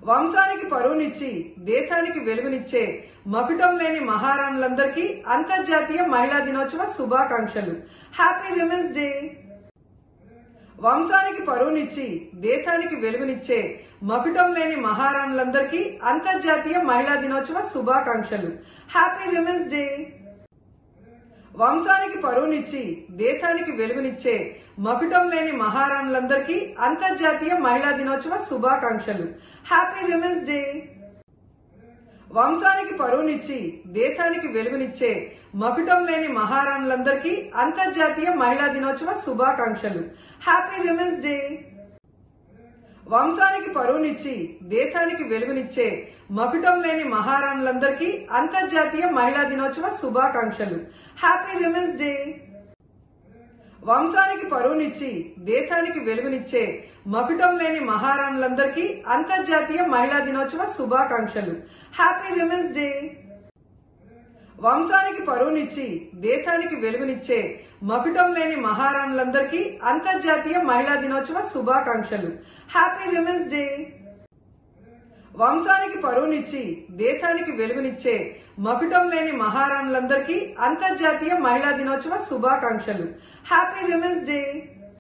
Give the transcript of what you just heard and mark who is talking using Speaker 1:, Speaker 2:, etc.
Speaker 1: వంశానికి పరువునిచ్చి దేశానికి వెలుగునిచ్చే మకుటం లేని మహారాణులందరికీ అంతర్జాతీయ మహిళా దినోత్సవ శుభాకాంక్షలు హ్యాపీ విమెన్స్ డే వంశానికి పరువునిచ్చి దేశానికి వెలుగునిచ్చే మకుటం లేని మహారాణులందరికీ అంతర్జాతీయ మహిళా దినోత్సవ శుభాకాంక్షలు హ్యాపీ విమెన్స్ డే వంశానికి పరువునిచ్చి దేశానికి వెలుగునిచ్చే మకుటం లేని మహారాణులందరికీ అంతర్జాతీయ మహిళా దినోత్సవ శుభాకాంక్షలు హ్యాపీ విమెన్స్ డే వంశానికి పరువునిచ్చి దేశానికి వెలుగునిచ్చే మకుటం లేని మహారాణులందరికీ అంతర్జాతీయ మహిళా దినోత్సవ శుభాకాంక్షలు హ్యాపీ విమెన్స్ డే వంశానికి పరువునిచ్చి దేశానికి వెలుగునిచ్చే మకుటం లేని మహారాణులందరికీ అంతర్జాతీయ మహిళా దినోత్సవ శుభాకాంక్షలు హ్యాపీ విమెన్స్ డే వంశానికి పరువునిచ్చి దేశానికి వెలుగునిచ్చే మకుటం లేని మహారాణులందరికీ అంతర్జాతీయ మహిళా దినోత్సవ శుభాకాంక్షలు హ్యాపీ విమెన్స్ డే వంశానికి పరువునిచ్చి దేశానికి వెలుగునిచ్చే మకుటం లేని మహారాణులందరికీ అంతర్జాతీయ మహిళా దినోత్సవ శుభాకాంక్షలు హ్యాపీ విమెన్స్ డే వంశానికి పరువునిచ్చి దేశానికి వెలుగునిచ్చే మకుటం లేని మహారాణులందరికీ అంతర్జాతీయ మహిళా దినోత్సవ శుభాకాంక్షలు హ్యాపీ విమెన్స్ డే